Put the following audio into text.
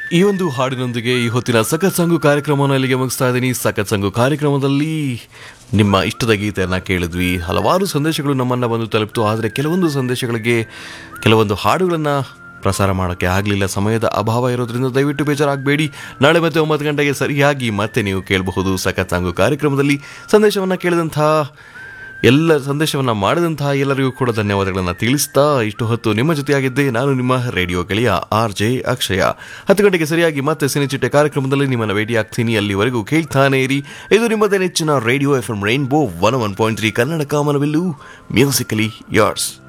ಈ ಒಂದು ಹಾಡಿನೊಂದಿಗೆ ಈ ಹೊತ್ತಿನ ಸಖತ್ ಸಂಗು ಕಾರ್ಯಕ್ರಮವನ್ನು ಇಲ್ಲಿಗೆ ಮುಗಿಸ್ತಾ ಇದ್ದೀನಿ ಸಖತ್ ಸಂಗು ಕಾರ್ಯಕ್ರಮದಲ್ಲಿ ನಿಮ್ಮ ಇಷ್ಟದ ಗೀತೆಯನ್ನು ಕೇಳಿದ್ವಿ ಹಲವಾರು ಸಂದೇಶಗಳು ನಮ್ಮನ್ನು ಬಂದು ತಲುಪಿತು ಆದರೆ ಕೆಲವೊಂದು ಸಂದೇಶಗಳಿಗೆ ಕೆಲವೊಂದು ಹಾಡುಗಳನ್ನು ಪ್ರಸಾರ ಮಾಡೋಕ್ಕೆ ಆಗಲಿಲ್ಲ ಸಮಯದ ಅಭಾವ ಇರೋದ್ರಿಂದ ದಯವಿಟ್ಟು ಬೇಜಾರಾಗಬೇಡಿ ನಾಳೆ ಮತ್ತೆ ಒಂಬತ್ತು ಗಂಟೆಗೆ ಸರಿಯಾಗಿ ಮತ್ತೆ ನೀವು ಕೇಳಬಹುದು ಸಖತ್ ಸಂಗು ಕಾರ್ಯಕ್ರಮದಲ್ಲಿ ಸಂದೇಶವನ್ನು ಕೇಳಿದಂಥ ಎಲ್ಲ ಸಂದೇಶವನ್ನು ಮಾಡಿದಂತಹ ಎಲ್ಲರಿಗೂ ಕೂಡ ಧನ್ಯವಾದಗಳನ್ನು ತಿಳಿಸ್ತಾ ಇಷ್ಟು ಹೊತ್ತು ನಿಮ್ಮ ಜೊತೆಯಾಗಿದ್ದೆ ನಾನು ನಿಮ್ಮ ರೇಡಿಯೋ ಗೆಳೆಯ ಆರ್ ಜೆ ಅಕ್ಷಯ ಹತ್ತು ಗಂಟೆಗೆ ಸರಿಯಾಗಿ ಮತ್ತೆ ಸಿನಿಚಿಟ್ಟೆ ಕಾರ್ಯಕ್ರಮದಲ್ಲಿ ನಿಮ್ಮನ್ನು ಭೇಟಿ ಆಗ್ತೀನಿ ಅಲ್ಲಿವರೆಗೂ ಕೇಳ್ತಾನೆ ಇರಿ ಇದು ನಿಮ್ಮದೇ ನೆಚ್ಚಿನ radio F M rainbow one one point three Kannada ಕಾಮನವಿಲ್ಲು ಮ್ಯೂಸಿಕಲಿ ಯಾರ್ಸ್